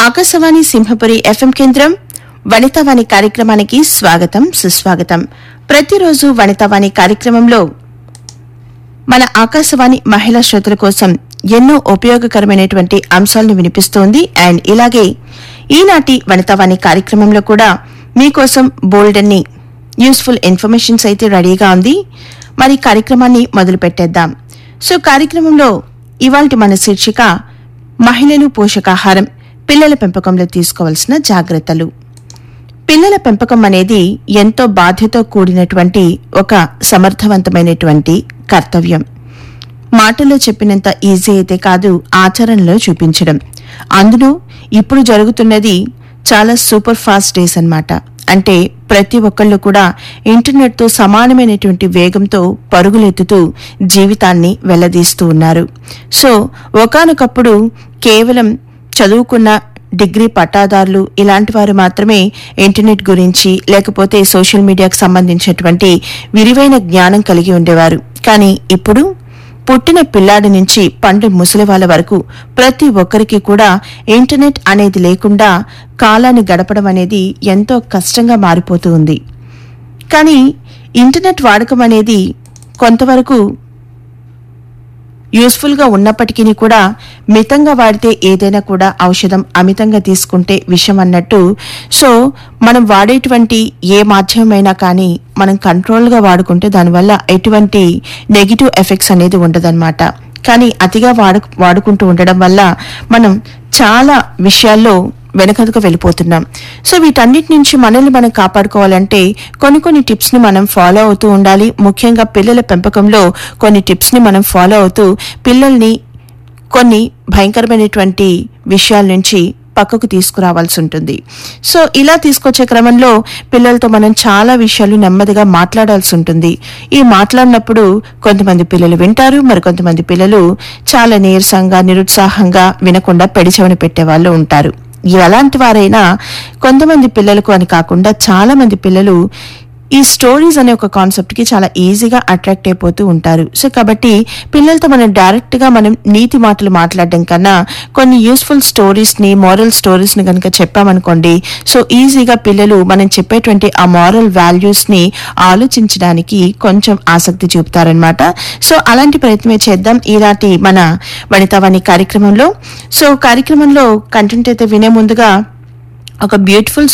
Akashvani Simhapuri FM కేంద్రం వనితావాణి కార్యక్రమానికి స్వాగతం సుస్వాగతం ప్రతిరోజు వనితావాణి కార్యక్రమంలో మన ఆకాశవాణి మహిళా శ్రోతల కోసం ఎన్నో ఉపయోగకరమైనటువంటి అంశాలను వినిపిస్తోంది అండ్ ఇలాగే ఈనాటి వనితావాణి కార్యక్రమంలో కూడా మీకోసం బోల్డ్ అన్ని యూస్ఫుల్ ఇన్ఫర్మేషన్స్ అయితే రెడీగా ఉంది మరి కార్యక్రమాన్ని మొదలు పెట్టేద్దాం సో కార్యక్రమంలో ఇవాల్టి మన శీర్షిక మహిళలు పోషకాహారం పిల్లల పెంపకంలో తీసుకోవాల్సిన జాగ్రత్తలు పిల్లల పెంపకం అనేది ఎంతో బాధ్యత కూడినటువంటి ఒక సమర్థవంతమైనటువంటి కర్తవ్యం మాటల్లో చెప్పినంత ఈజీ అయితే కాదు ఆచరణలో చూపించడం అందులో ఇప్పుడు జరుగుతున్నది చాలా సూపర్ ఫాస్ట్ డేస్ అన్నమాట అంటే ప్రతి ఒక్కళ్ళు కూడా ఇంటర్నెట్తో సమానమైనటువంటి వేగంతో పరుగులెత్తుతూ జీవితాన్ని వెల్లదీస్తూ ఉన్నారు సో ఒకానొకప్పుడు కేవలం చదువుకున్న డిగ్రీ పట్టాదారులు ఇలాంటి వారు మాత్రమే ఇంటర్నెట్ గురించి లేకపోతే సోషల్ మీడియాకు సంబంధించినటువంటి విరివైన జ్ఞానం కలిగి ఉండేవారు కానీ ఇప్పుడు పుట్టిన పిల్లాడి నుంచి పండు ముసలి వాళ్ళ వరకు ప్రతి ఒక్కరికి కూడా ఇంటర్నెట్ అనేది లేకుండా కాలాన్ని గడపడం అనేది ఎంతో కష్టంగా మారిపోతూ ఉంది కానీ ఇంటర్నెట్ వాడకం అనేది కొంతవరకు యూస్ఫుల్ గా ఉన్నప్పటికీ కూడా మితంగా వాడితే ఏదైనా కూడా ఔషధం అమితంగా తీసుకుంటే విషం అన్నట్టు సో మనం వాడేటువంటి ఏ మాధ్యమైనా కానీ మనం కంట్రోల్ గా వాడుకుంటే దానివల్ల ఎటువంటి నెగిటివ్ ఎఫెక్ట్స్ అనేది ఉండదన్నమాట కానీ అతిగా వాడు వాడుకుంటూ ఉండడం వల్ల మనం చాలా విషయాల్లో వెనకదుకు వెళ్ళిపోతున్నాం సో వీటన్నిటి నుంచి మనల్ని మనం కాపాడుకోవాలంటే కొన్ని కొన్ని టిప్స్ ని మనం ఫాలో అవుతూ ఉండాలి ముఖ్యంగా పిల్లల పెంపకంలో కొన్ని టిప్స్ ని మనం ఫాలో అవుతూ పిల్లల్ని కొన్ని భయంకరమైనటువంటి విషయాల నుంచి పక్కకు తీసుకురావాల్సి ఉంటుంది సో ఇలా తీసుకొచ్చే క్రమంలో పిల్లలతో మనం చాలా విషయాలు నెమ్మదిగా మాట్లాడాల్సి ఉంటుంది ఈ మాట్లాడినప్పుడు కొంతమంది పిల్లలు వింటారు మరి కొంతమంది పిల్లలు చాలా నీరసంగా నిరుత్సాహంగా వినకుండా పెడిచెవని పెట్టే వాళ్ళు ఉంటారు ఎలాంటి వారైనా కొంతమంది పిల్లలకు అని కాకుండా చాలా మంది పిల్లలు ఈ స్టోరీస్ అనే ఒక కాన్సెప్ట్ కి చాలా ఈజీగా అట్రాక్ట్ అయిపోతూ ఉంటారు సో కాబట్టి పిల్లలతో మనం డైరెక్ట్ గా మనం నీతి మాటలు మాట్లాడడం కన్నా కొన్ని యూస్ఫుల్ స్టోరీస్ ని మారల్ స్టోరీస్ ని కనుక చెప్పామనుకోండి సో ఈజీగా పిల్లలు మనం చెప్పేటువంటి ఆ మారల్ వాల్యూస్ ని ఆలోచించడానికి కొంచెం ఆసక్తి చూపుతారనమాట సో అలాంటి ప్రయత్నమే చేద్దాం ఈనాటి మన వనితావాణి కార్యక్రమంలో సో కార్యక్రమంలో కంటెంట్ అయితే వినే ముందుగా ఒక బ్యూటిఫుల్